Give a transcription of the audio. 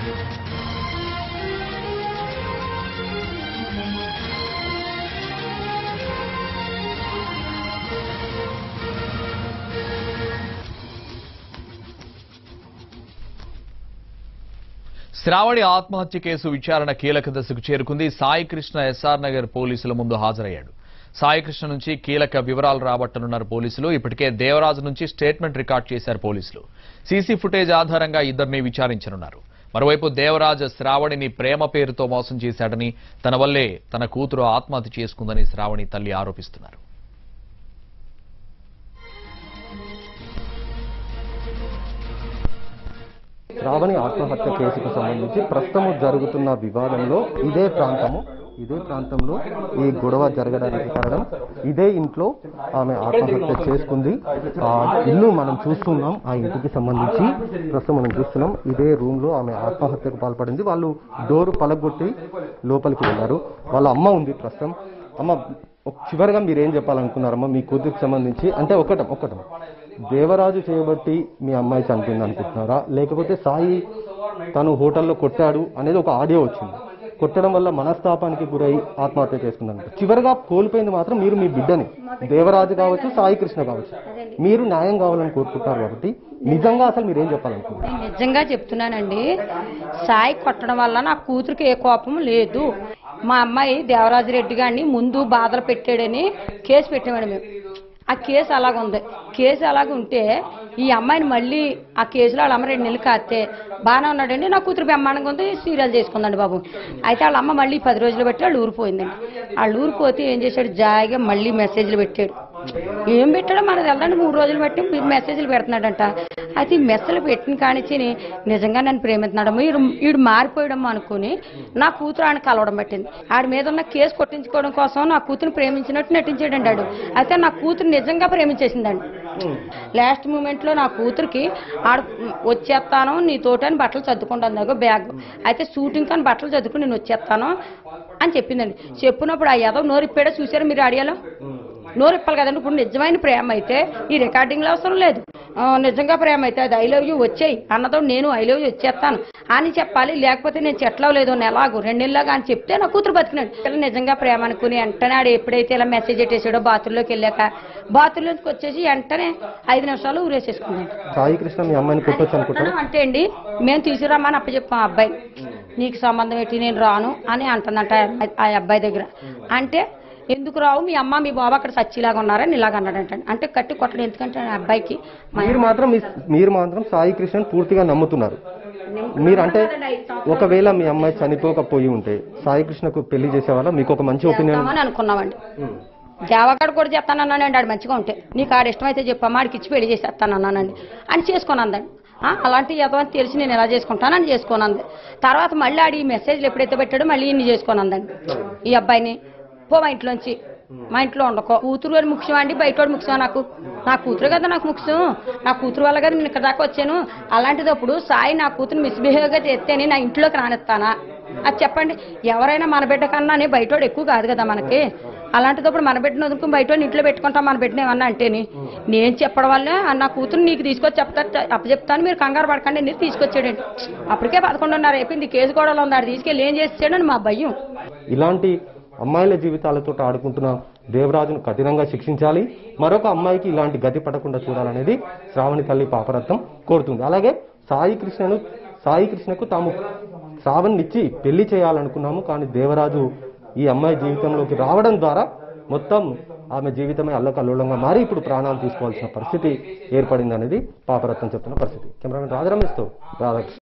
శ్రావణి ఆత్మహత్య కేసు విచారణ కీలక దశకు చేరుకుంది సాయి కృష్ణ ఎస్ఆర్ నగర్ పోలీసుల ముందు హాజరయ్యాడు సాయి కృష్ణ నుంచి కీలక వివరాలు రాబట్టనున్నారు పోలీసులు ఇప్పటికే దేవరాజు నుంచి స్టేట్మెంట్ రికార్డ్ చేశారు పోలీసులు సీసీ ఫుటేజ్ ఆధారంగా ఇద్దరిని విచారించనున్నారు మరోవైపు దేవరాజ్ శ్రావణిని ప్రేమ పేరుతో మోసం చేశాడని తన వల్లే తన కూతురు ఆత్మహత్య చేసుకుందని శ్రావణి తల్లి ఆరోపిస్తున్నారు శ్రావణి ఆత్మహత్య కేసుకు సంబంధించి ప్రస్తుతం జరుగుతున్న వివాదంలో ఇదే ప్రాంతము ఇదే ప్రాంతంలో ఈ గొడవ జరగడానికి కారణం ఇదే ఇంట్లో ఆమె ఆత్మహత్య చేసుకుంది ఆ ఇల్లు మనం చూస్తున్నాం ఆ ఇంటికి సంబంధించి ప్రస్తుతం మనం చూస్తున్నాం ఇదే రూమ్ లో ఆమె ఆత్మహత్యకు పాల్పడింది వాళ్ళు డోరు పలగొట్టి లోపలికి వెళ్ళారు వాళ్ళ అమ్మ ఉంది ప్రస్తుతం అమ్మ ఒక- చివరిగా మీరు ఏం చెప్పాలనుకున్నారమ్మా మీ కూతురికి సంబంధించి అంటే ఒకటం ఒకటం దేవరాజు చేయబట్టి మీ అమ్మాయి చనిపోయింది అనుకుంటున్నారా లేకపోతే సాయి తను హోటల్లో కొట్టాడు అనేది ఒక ఆడియో వచ్చింది కొట్టడం వల్ల మనస్తాపానికి గురై ఆత్మహత్య చేసుకుందంట చివరిగా కోల్పోయింది మాత్రం మీరు మీ బిడ్డని దేవరాజు కావచ్చు సాయి కృష్ణ కావచ్చు మీరు న్యాయం కావాలని కోరుకుంటున్నారు కాబట్టి నిజంగా అసలు మీరు ఏం చెప్పాలనుకుంటున్నారు నేను నిజంగా చెప్తున్నానండి సాయి కొట్టడం వల్ల నా కూతురికి ఏ కోపం లేదు మా అమ్మాయి దేవరాజు రెడ్డి గారిని ముందు బాధలు పెట్టాడని కేసు పెట్టామండి మేము ఆ కేసు అలాగ ఉంది కేసు అలాగ ఉంటే ఈ అమ్మాయిని మళ్ళీ ఆ కేసులో వాళ్ళ అమ్మ రెండు నెలలు కాస్తే బాగానే ఉన్నాడండి నా కూతురు బ్రహ్మాండంగా ఉంది సీరియల్ చేసుకుందండి బాబు అయితే వాళ్ళ అమ్మ మళ్ళీ పది రోజులు పెట్టి వాళ్ళు ఊరిపోయిందండి వాళ్ళు ఊరిపోతే ఏం చేశాడు జాయిగా మళ్ళీ మెసేజ్లు పెట్టాడు ఏం పెట్టాడో మనకు వెళ్దండి మూడు రోజులు బట్టి మీరు మెసేజ్లు పెడుతున్నాడంట అయితే ఈ మెసేజ్లు పెట్టిన కానిచ్చి నిజంగా నన్ను ప్రేమిస్తున్నాడమ్మో ఈడు ఈడు మారిపోయాడమ్మో అనుకుని నా కూతురు ఆయన కలవడం పట్టింది ఆడి మీద ఉన్న కేసు కొట్టించుకోవడం కోసం నా కూతురుని ప్రేమించినట్టు నటించాడండి ఆడు అయితే నా కూతురు నిజంగా ప్రేమించేసిందండి లాస్ట్ మూమెంట్ లో నా కూతురికి ఆడ వచ్చేస్తాను నీతోటి అని బట్టలు చదువుకుంటాను దగ్గర బ్యాగ్ అయితే షూటింగ్ కానీ బట్టలు చదువుకుని నేను వచ్చేస్తాను అని చెప్పిందండి చెప్పినప్పుడు ఆ యాదవ్ నోరు ఇప్పాడో చూసారా మీరు అడియాలో నోరు ఇప్పాలి కదండి ఇప్పుడు నిజమైన ప్రేమ అయితే ఈ రికార్డింగ్లో అవసరం లేదు ఆ, నిజంగా ప్రేమ అయితే అది ఐ లవ్ యూ వచ్చేయి అన్నతో నేను ఐ లవ్ యూ వచ్చేస్తాను అని చెప్పాలి లేకపోతే నేను చెట్లో లేదు నెలాగు రెండు నెలలాగా అని చెప్తే నా కూతురు బతికినాడు పిల్ల నిజంగా ప్రేమ అనుకుని వెంటనే ఆడు ఎప్పుడైతే ఇలా మెసేజ్ పెట్టేసాడో బాత్రూంలోకి వెళ్ళాక బాత్రూంలోకి వచ్చేసి వెంటనే ఐదు నిమిషాలు ఊరేసేసుకున్నాడు సాయి కృష్ణ మీ అమ్మాయిని కొట్టొచ్చు అనుకుంటారు కొట్టడం అంటే అండి మేము తీసుకురమ్మని అప్పచెప్పాం ఆ అబ్బాయి నీకు సంబంధం ఏంటి నేను రాను అని అంటుందంట ఆ అమ్మాయి- ఆ అబ్బాయి దగ్గర అంటే ఎందుకు రావు మీ అమ్మ మీ బాబు అక్కడ సచ్చిలాగా ఉన్నారని ఇలాగ అన్నాడంట అంటే కట్టి కొట్టడం ఎందుకంటే ఆ అబ్బాయికి మా మీరు మాత్రం మీ- మీరు మాత్రం సాయి కృష్ణన్ పూర్తిగా నమ్ముతున్నారు మీరు అంటే ఒకవేళ మీ అమ్మాయి చనిపోకపోయి ఉంటే సాయి కృష్ణకు పెళ్లి చేసేవాళ్ళ మీకు ఒక మంచి ఒపీనియన్ చేద్దామని అనుకున్నామండి దేవకాడ కూడా చేస్తానన్నానండి ఆడు మంచిగా ఉంటే నీకు ఆడ ఇష్టమైతే చెప్పమ్మా ఆడికి ఇచ్చి పెళ్లి చేసేస్తానన్నానండి అని చేసుకొని అందండి ఆ, అలాంటి యథమని తెలిసి నేను ఎలా చేసుకుంటానని చేసుకోనంది తర్వాత మళ్ళీ ఆడి ఈ మెసేజ్లు ఎప్పుడైతే పెట్టాడో మళ్ళీ ఇన్ని చేసుకోనందండి ఈ అబ్బాయిని పో మా ఇంట్లోంచి మా ఇంట్లో ఉండకో కూతురు అని ముఖ్యం అండి బయట వాడు ముఖ్యం నాకు నా కూతురు కదా నాకు ముఖ్యం నా కూతురు వల్ల కదా నేను ఇక్కడ దాకా వచ్చాను అలాంటిదప్పుడు సాయి నా కూతురు మిస్బిహేవ్గా చేస్తేనే నా ఇంట్లోకి రానిస్తానా అది చెప్పండి ఎవరైనా మన బిడ్డ కన్నా బయటోడు ఎక్కువ కాదు కదా మనకి అలాంటిదప్పుడు మన బిడ్డను వదులుకుని బయట ఇంట్లో పెట్టుకుంటాం మన బిడ్డను ఏమన్నా అంటేని నేను చెప్పడం వల్ల నా కూతురు నీకు తీసుకొచ్చి చెప్తా అప్పచెప్తాను మీరు కంగారు పడకండి అని తీసుకొచ్చాడండి అప్పటికే పదకొండున్నర అయిపోయింది కేసు గోడలో ఉంది ఆడు తీసుకెళ్ళి ఏం చేసాడని మా భయం ఇలాంటి అమ్మాయిల జీవితాలతో ఆడుకుంటున్న దేవరాజును కఠినంగా శిక్షించాలి మరొక అమ్మాయికి ఇలాంటి గతి పడకుండా చూడాలనేది శ్రావణి తల్లి పాపరత్నం కోరుతుంది అలాగే సాయి కృష్ణను సాయి కృష్ణకు తాము శ్రావణ్నిచ్చి పెళ్లి చేయాలనుకున్నాము కానీ దేవరాజు ఈ అమ్మాయి జీవితంలోకి రావడం ద్వారా మొత్తం ఆమె జీవితమే అల్లకల్లోలంగా మారి ఇప్పుడు ప్రాణాలు తీసుకోవాల్సిన పరిస్థితి ఏర్పడింది అనేది పాపరత్నం చెప్తున్న పరిస్థితి కెమెరామెన్ రాజరమేష్తో రాధాకృష్ణ